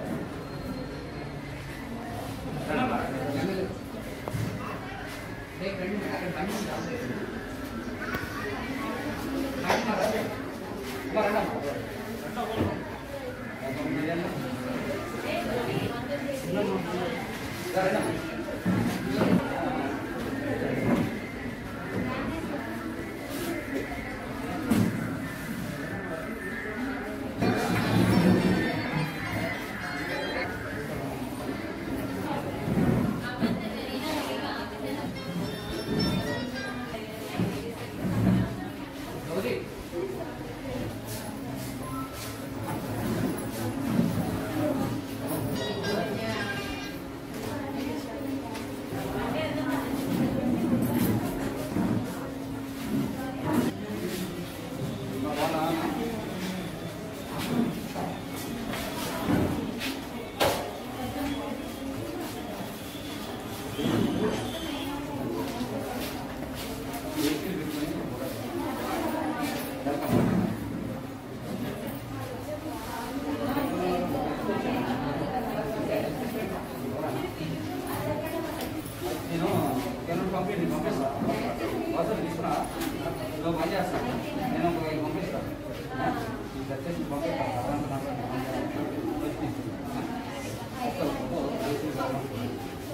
నేను నేను పంపి నేను పంపిస్తాను వాట్సాప్ తీసుకున్నా నువ్వు పని చేస్తాను నేను ఒక ఐదు పంపిస్తాను ఇది వచ్చేసి పంపిస్తాను అదంతా నాకు వచ్చి తీసుకున్నా. ఒక్క ఫోటో వేసి పంపిస్తాను.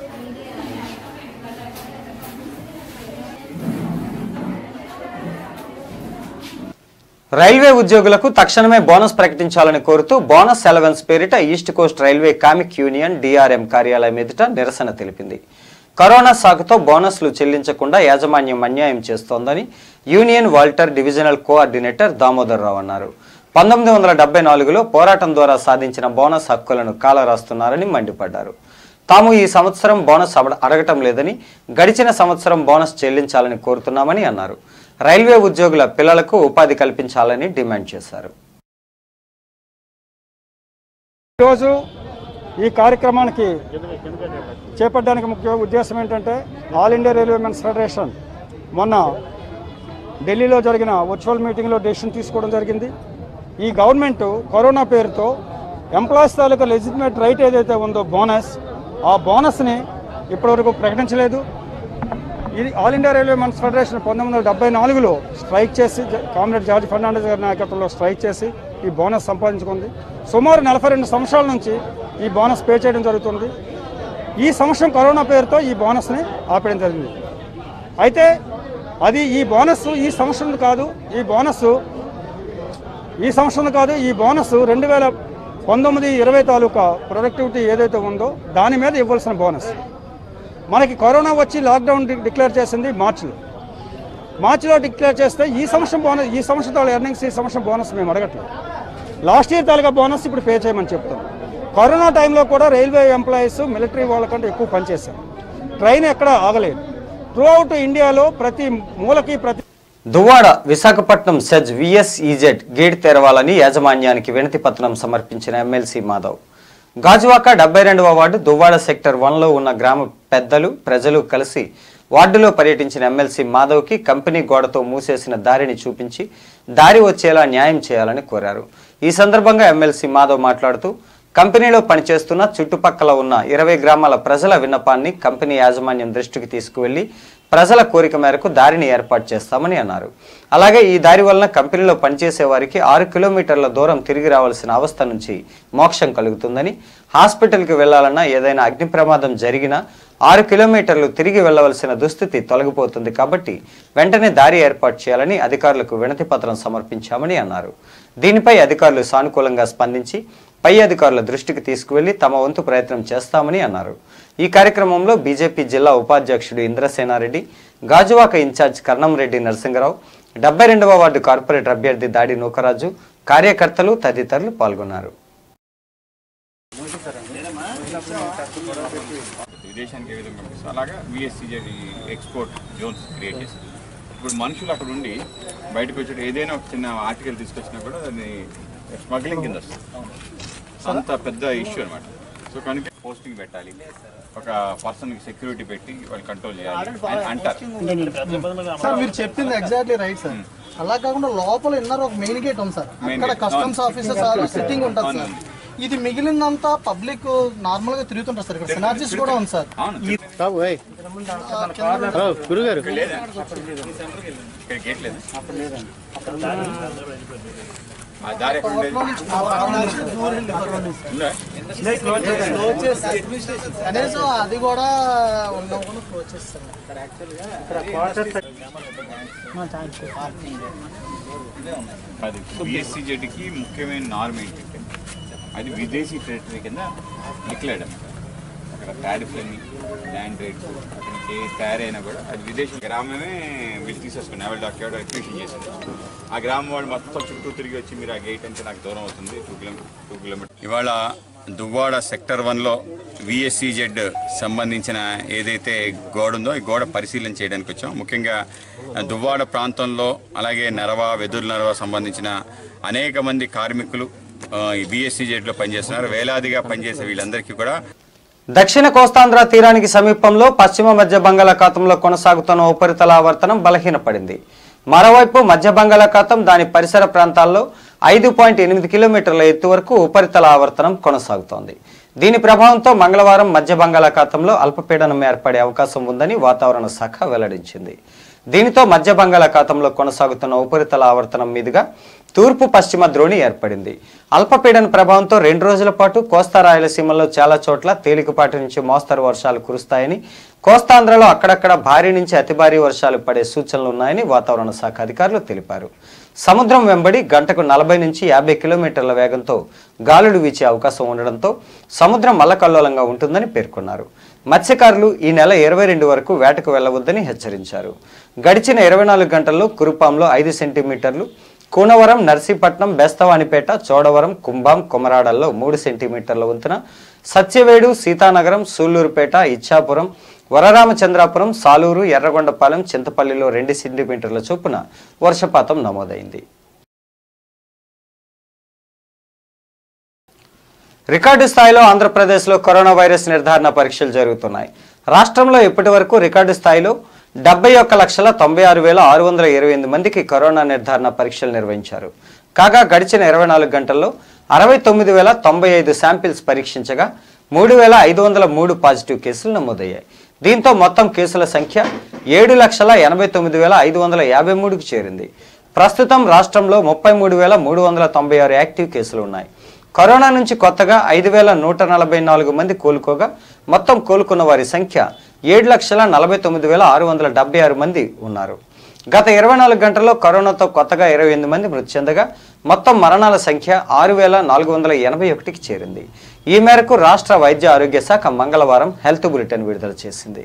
రైల్వే ఉద్యోగులకు తక్షణమే బోనస్ ప్రకటించాలని కోరుతూ బోనస్ అలవెన్స్ పేరిట east coast railway Karmik union DRM కార్యాలయం ఎదుట నిరసన తెలిపింది కరోనా సాకుతో బోనస్లు చెల్లించకుండా యాజమాన్యం అన్యాయం చేస్తోందని union Walter divisional coordinator Damodar Rao అన్నారు పంతొమ్మిది వందల డెబ్బై నాలుగులో పోరాటం ద్వారా సాధించిన బోనస్ హక్కులను కాలరాస్తున్నారని మండిపడ్డారు తాము ఈ సంవత్సరం బోనస్ అడ- అడగటం లేదని గడిచిన సంవత్సరం బోనస్ చెల్లించాలని కోరుతున్నామని అన్నారు రైల్వే ఉద్యోగుల పిల్లలకు ఉపాధి కల్పించాలని డిమాండ్ చేశారు ఈరోజు ఈ కార్యక్రమానికి చేపట్టడానికి ముఖ్య ఉద్దేశం ఏంటంటే all India railwaymen's federation మొన్న ఢిల్లీలో జరిగిన వర్చువల్ మీటింగ్లో డెసిషన్ తీసుకోవడం జరిగింది ఈ గవర్నమెంట్ కరోనా పేరుతో ఎంప్లాయీస్ తాలూకా లెజిటిమేట్ రైట్ ఏదైతే ఉందో బోనస్ ఆ బోనస్ని ఇప్పటివరకు ప్రకటించలేదు ఇది all India railwaymen's federation పంతొమ్మిది వందల డెబ్బై నాలుగులో స్ట్రైక్ చేసి జ- కామ్రేడ్ జార్జ్ ఫెర్నాండెస్ గారి నాయకత్వంలో స్ట్రైక్ చేసి ఈ బోనస్ సంపాదించుకుంది సుమారు నలభై రెండు సంవత్సరాల నుంచి ఈ బోనస్ పే చేయడం జరుగుతుంది ఈ సంవత్సరం కరోనా పేరుతో ఈ బోనస్ని ఆపేయడం జరిగింది అయితే అది ఈ బోనస్ ఈ సంవత్సరం కాదు ఈ బోనస్ ఈ సంవత్సరం కాదు ఈ బోనస్ రెండు వేల పంతొమ్మిది ఇరవై తాలూకా ప్రొడక్టివిటీ ఏదైతే ఉందో దాని మీద ఇవ్వాల్సిన బోనస్ మనకి కరోనా వచ్చి లాక్డౌన్ డి- డిక్లేర్ చేసింది మార్చిలో మార్చిలో డిక్లేర్ చేస్తే ఈ సంవత్సరం బోనస్ ఈ సంవత్సరం తాలూ ఎర్నింగ్స్ ఈ సంవత్సరం బోనస్ మేము అడగట్లేదు లాస్ట్ ఇయర్ తాలూకా బోనస్ ఇప్పుడు పే చేయమని చెప్తాం కరోనా టైంలో కూడా రైల్వే ఎంప్లాయీస్ మిలిటరీ వాళ్ళకంటే ఎక్కువ పనిచేశారు ట్రైన్ ఎక్కడ ఆగలేదు త్రూ అవుట్ ఇండియాలో ప్రతి మూలకి ప్రతి Duvvada Visakhapatnam SEZ VSEZ gate తెరవాలని యాజమాన్యానికి వినతి పత్రం సమర్పించిన ఎమ్మెల్సీ మాధవ్ గాజువాక డెబ్బై రెండవ వార్డు దువ్వాడ సెక్టర్ వన్లో ఉన్న గ్రామ పెద్దలు ప్రజలు కలిసి వార్డులో పర్యటించిన ఎమ్మెల్సీ మాధవ్కి కంపెనీ గోడతో మూసేసిన దారిని చూపించి దారి వచ్చేలా న్యాయం చేయాలని కోరారు ఈ సందర్భంగా ఎమ్మెల్సీ మాధవ్ మాట్లాడుతూ కంపెనీలో పనిచేస్తున్న చుట్టుపక్కల ఉన్న ఇరవై గ్రామాల ప్రజల విన్నపాన్ని కంపెనీ యాజమాన్యం దృష్టికి తీసుకువెళ్లి ప్రజల కోరిక మేరకు దారిని ఏర్పాటు చేస్తామని అన్నారు అలాగే ఈ దారి వలన కంపెనీలో పనిచేసే వారికి ఆరు కిలోమీటర్ల దూరం తిరిగి రావాల్సిన అవస్థ నుంచి మోక్షం కలుగుతుందని హాస్పిటల్కి వెళ్లాలన్నా ఏదైనా అగ్ని ప్రమాదం జరిగినా ఆరు కిలోమీటర్లు తిరిగి వెళ్లవలసిన దుస్థితి తొలగిపోతుంది కాబట్టి వెంటనే దారి ఏర్పాటు చేయాలని అధికారులకు వినతి పత్రం సమర్పించామని అన్నారు దీనిపై అధికారులు సానుకూలంగా స్పందించి పై అధికారుల దృష్టికి తీసుకువెళ్లి తమ వంతు ప్రయత్నం చేస్తామని అన్నారు ఈ కార్యక్రమంలో బీజేపీ జిల్లా ఉపాధ్యక్షుడు ఇంద్రసేనారెడ్డి గాజువాక ఇన్ఛార్జ్ కర్ణంరెడ్డి నరసింగరావు డెబ్బై రెండవ వార్డు కార్పొరేటర్ అభ్యర్థి దాడి నూకరాజు కార్యకర్తలు తదితరులు పాల్గొన్నారు దేశానికి ఏ విధంగా పంపిస్తారు అలాగా విఎస్సీజెడ్ ఎక్స్పోర్ట్ జోన్స్ క్రియేట్ చేశారు ఇప్పుడు మనుషులు అక్కడ ఉండి బయటకు వచ్చి ఏదైనా ఒక చిన్న ఆర్టికల్ తీసుకొచ్చినా కూడా దాన్ని స్మగ్లింగ్ కింద వస్తుంది అంత పెద్ద ఇష్యూ అనమాట సో కనుక పోస్టింగ్ పెట్టాలి ఒక పర్సన్ సెక్యూరిటీ పెట్టి వాళ్ళు కంట్రోల్ చేయాలి అని అంటారు సార్ మీరు చెప్పింది ఎగ్జాక్ట్లీ రైట్ సార్ అలా కాకుండా లోపల ఇన్నర్ ఒక మెయిన్ గేట్ ఉంది సార్ Main అక్కడ gate. కస్టమ్స్ అవును. ఆఫీసర్స్ ఆర్ సిట్టింగ్ ఉంటుంది అవును, సార్ ఇది మిగిలిందంతా పబ్లిక్ నార్మల్ గా తిరుగుతుంటారు సార్ ఇక్కడ సినార్జిస్ కూడా ఉంది సార్ గురుగారు ఇక్కడ లేదా? ఇక్కడ గేట్ లేదు ఆ దారి ఎక్కడ ఉండేది? ఉందా? కనీసం అది కూడా ఉండకుండా క్లోజ్ చేస్తారు అది బిఎస్సీజెడ్కి ముఖ్యమైన నార్మ్ ఏంటంటే అది విదేశీ టెరిటరీ కింద డిక్లేర్డ్ అన్నమాట అక్కడ టారిఫ్లని ల్యాండ్ రేట్స్ అక్కడికి ఏ తయారైనా కూడా అది విదేశీ గ్రామమే వీళ్ళు తీసేసుకుని ఎవరి డాక్టర్ ఎక్విషన్ చేసింది ఆ గ్రామం వాళ్ళు మొత్తం చుట్టూ తిరిగి వచ్చి మీరు ఆ గేట్ అంటే నాకు దూరం అవుతుంది టూ కిలోమీటర్ టూ కిలోమీటర్ ఇవాళ దువ్వాడ సెక్టర్ వన్లో విఎస్సీజెడ్ సంబంధించిన ఏదైతే గోడ ఉందో ఈ గోడ పరిశీలన చేయడానికి వచ్చాం ముఖ్యంగా దువ్వాడ ప్రాంతంలో అలాగే నరవ వెదురు నరవ సంబంధించిన అనేక మంది కార్మికులు ఆ, ఈ బిఎస్సీజెడ్లో పనిచేస్తున్నారు వేలాదిగా పనిచేసే వీళ్ళందరికీ కూడా దక్షిణ కోస్తాంధ్ర తీరానికి సమీపంలో పశ్చిమ మధ్య బంగాళాఖాతంలో కొనసాగుతున్న ఉపరితల ఆవర్తనం బలహీనపడింది మరోవైపు మధ్య బంగాళాఖాతం దాని పరిసర ప్రాంతాల్లో ఐదు పాయింట్ ఎనిమిది కిలోమీటర్ల ఎత్తు వరకు ఉపరితల ఆవర్తనం కొనసాగుతోంది దీని ప్రభావంతో మంగళవారం మధ్య బంగాళాఖాతంలో అల్పపీడనం ఏర్పడే అవకాశం ఉందని వాతావరణ శాఖ వెల్లడించింది దీనితో మధ్య బంగాళాఖాతంలో కొనసాగుతున్న ఉపరితల ఆవర్తనం మీదుగా తూర్పు పశ్చిమ ద్రోణి ఏర్పడింది అల్పపీడన ప్రభావంతో రెండు రోజుల పాటు కోస్తా రాయలసీమలో చాలా చోట్ల తేలికపాటి నుంచి మోస్తరు వర్షాలు కురుస్తాయని కోస్తాంధ్రలో అక్కడక్కడ భారీ నుంచి అతి భారీ వర్షాలు పడే సూచనలు ఉన్నాయని వాతావరణ శాఖ అధికారులు తెలిపారు సముద్రం వెంబడి గంటకు నలభై నుంచి యాభై కిలోమీటర్ల వేగంతో గాలులు వీచే అవకాశం ఉండడంతో సముద్రం మల్లకల్లోలంగా ఉంటుందని పేర్కొన్నారు మత్స్యకారులు ఈ నెల ఇరవై రెండు వరకు వేటకు వెళ్లవద్దని హెచ్చరించారు గడిచిన ఇరవై నాలుగు గంటల్లో కురుపాంలో ఐదు సెంటీమీటర్లు కూనవరం నర్సీపట్నం బెస్తవానిపేట చోడవరం కుంభాం కొమరాడల్లో మూడు సెంటీమీటర్ల వంతున సత్యవేడు సీతానగరం సూళ్లూరుపేట ఇచ్చాపురం వరరామచంద్రాపురం సాలూరు ఎర్రగొండపాలెం చింతపల్లిలో రెండు సెంటీమీటర్ల చొప్పున వర్షపాతం నమోదైంది రికార్డు స్థాయిలో ఆంధ్రప్రదేశ్లో కరోనా వైరస్ నిర్ధారణ పరీక్షలు జరుగుతున్నాయి రాష్ట్రంలో ఇప్పటి వరకు రికార్డు స్థాయిలో డెబ్బై ఒక్క లక్షల తొంభై ఆరు వేల ఆరు వందల ఇరవై ఎనిమిది మందికి కరోనా నిర్ధారణ పరీక్షలు నిర్వహించారు కాగా గడిచిన ఇరవై నాలుగు గంటల్లో అరవై తొమ్మిది వేల తొంభై ఐదు శాంపిల్స్ పరీక్షించగా మూడు వేల ఐదు వందల మూడు పాజిటివ్ కేసులు నమోదయ్యాయి దీంతో మొత్తం కేసుల సంఖ్య ఏడు లక్షల ఎనభై తొమ్మిది వేల ఐదు వందల యాభై మూడుకు చేరింది ప్రస్తుతం రాష్ట్రంలో ముప్పై మూడు వేల మూడు వందల తొంభై ఆరు యాక్టివ్ కేసులు ఉన్నాయి కరోనా నుంచి కొత్తగా ఐదు వేల నూట నలభై నాలుగు మంది కోలుకోగా మొత్తం కోలుకున్న వారి సంఖ్య ఏడు లక్షల నలభై తొమ్మిది వేల ఆరు వందల డెబ్బై ఆరు మంది ఉన్నారు గత ఇరవై నాలుగు గంటల్లో కరోనాతో కొత్తగా ఇరవై ఎనిమిది మంది మృతి చెందగా మొత్తం మరణాల సంఖ్య ఆరు వేల నాలుగు వందల ఎనభై ఒకటికి చేరింది ఈ మేరకు రాష్ట్ర వైద్య ఆరోగ్య శాఖ మంగళవారం హెల్త్ బులెటిన్ విడుదల చేసింది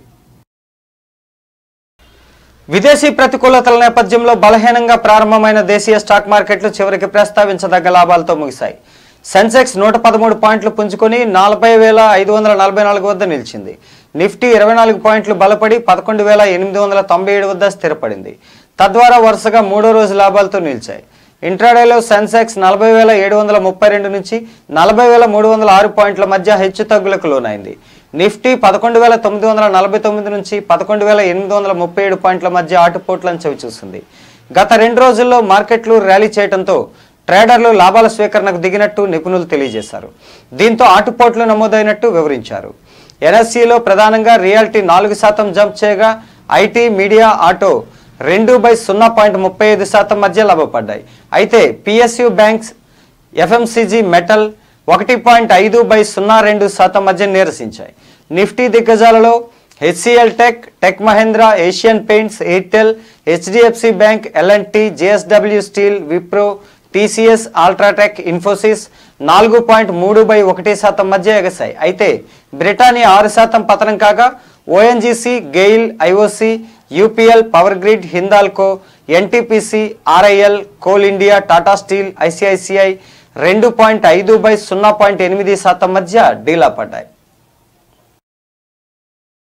విదేశీ ప్రతికూలతల నేపథ్యంలో బలహీనంగా ప్రారంభమైన దేశీయ స్టాక్ మార్కెట్లు చివరికి ప్రస్తావించదగ్గ లాభాలతో ముగిశాయి సెన్సెక్స్ నూట పదమూడు పాయింట్లు పుంజుకొని నలభై వేల ఐదు వందల నలభై నాలుగు వద్ద నిలిచింది నిఫ్టీ ఇరవై నాలుగు పాయింట్లు బలపడి పదకొండు వేల ఎనిమిది వందల తొంభై ఏడు వద్ద స్థిరపడింది తద్వారా వరుసగా మూడో రోజు లాభాలతో నిలిచాయి ఇంట్రాడేలో సెన్సెక్స్ నలభై వేల ఏడు వందల ముప్పై రెండు నుంచి నలభై వేల మూడు వందల ఆరు పాయింట్ల మధ్య హెచ్చు తగ్గులకు లోనైంది నిఫ్టీ పదకొండు వేల తొమ్మిది వందల నలభై తొమ్మిది నుంచి పదకొండు వేల ఎనిమిది వందల ముప్పై ఏడు పాయింట్ల మధ్య ఆటుపోట్లను చవిచూసింది గత రెండు రోజుల్లో మార్కెట్లు ర్యాలీ చేయడంతో ట్రేడర్లు లాభాల స్వీకరణకు దిగినట్టు నిపుణులు తెలియజేశారు దీంతో ఆటుపోట్లు నమోదైనట్టు వివరించారు ఎన్ఎస్సిలో ప్రధానంగా రియాలిటీ నాలుగు శాతం జంప్ చేయగా ఐటీ మీడియా ఆటో రెండు బై సున్నా పాయింట్ ముప్పై ఐదు శాతం మధ్య లాభపడ్డాయి అయితే పిఎస్యు బ్యాంక్స్ ఎఫ్ఎంసీజీ మెటల్ ఒకటి పాయింట్ ఐదు బై సున్నా రెండు శాతం మధ్య నీరసించాయి నిఫ్టీ దిగ్గజాలలో HCL Tech Tech Mahindra Asian Paints Airtel HDFC bank LNT JSW steel Wipro TCS UltraTech Infosys నాలుగు పాయింట్ మూడు బై ఒకటి శాతం మధ్య ఎగసాయి అయితే బ్రిటానియా ఆరు శాతం పతనం కాగా ONGC GAIL IOC UPL power grid Hindalco NTPC RIL coal India Tata steel ICICI రెండు పాయింట్ ఐదు బై సున్నా పాయింట్ ఎనిమిది శాతం మధ్య డీలా పడ్డాయి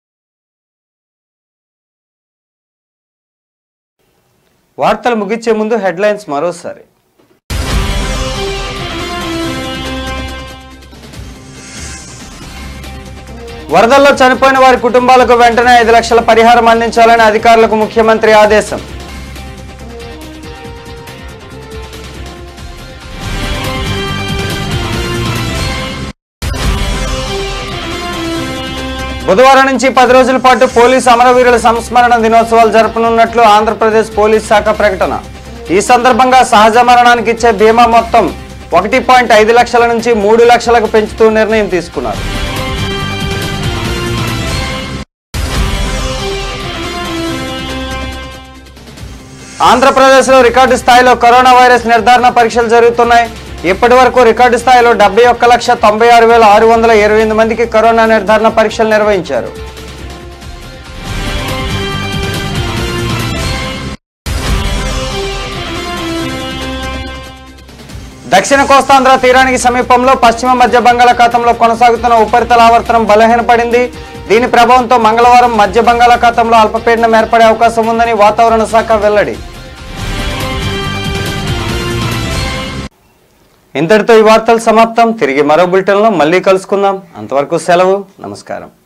వార్తలు ముగించే ముందు హెడ్లైన్స్ మరోసారి వరదల్లో చనిపోయిన వారి కుటుంబాలకు వెంటనే ఐదు లక్షల పరిహారం అందించాలని అధికారులకు ముఖ్యమంత్రి ఆదేశం బుధవారం నుంచి పది రోజుల పాటు పోలీసు అమరవీరుల సంస్మరణ దినోత్సవాలు జరపనున్నట్లు ఆంధ్రప్రదేశ్ పోలీస్ శాఖ ప్రకటన ఈ సందర్భంగా సహజ మరణానికి ఇచ్చే బీమా మొత్తం ఒకటి పాయింట్ ఐదు లక్షల నుంచి మూడు లక్షలకు పెంచుతూ నిర్ణయం తీసుకున్నారు ఆంధ్రప్రదేశ్లో రికార్డు స్థాయిలో కరోనా వైరస్ నిర్ధారణ పరీక్షలు జరుగుతున్నాయి ఇప్పటి వరకు రికార్డు స్థాయిలో డెబ్బై ఒక్క లక్ష తొంభై ఆరు వేల ఆరు వందల ఇరవై ఎనిమిది మందికి కరోనా నిర్ధారణ పరీక్షలు నిర్వహించారు దక్షిణ కోస్తాంధ్ర తీరానికి సమీపంలో పశ్చిమ మధ్య బంగాళాఖాతంలో కొనసాగుతున్న ఉపరితల ఆవర్తనం బలహీనపడింది దీని ప్రభావంతో మంగళవారం మధ్య బంగాళాఖాతంలో అల్పపీడనం ఏర్పడే అవకాశం ఉందని వాతావరణ శాఖ వెల్లడి ఇంతటితో ఈ వార్తలు సమాప్తం తిరిగి మరో బులెటిన్లో మళ్ళీ కలుసుకుందాం అంతవరకు సెలవు నమస్కారం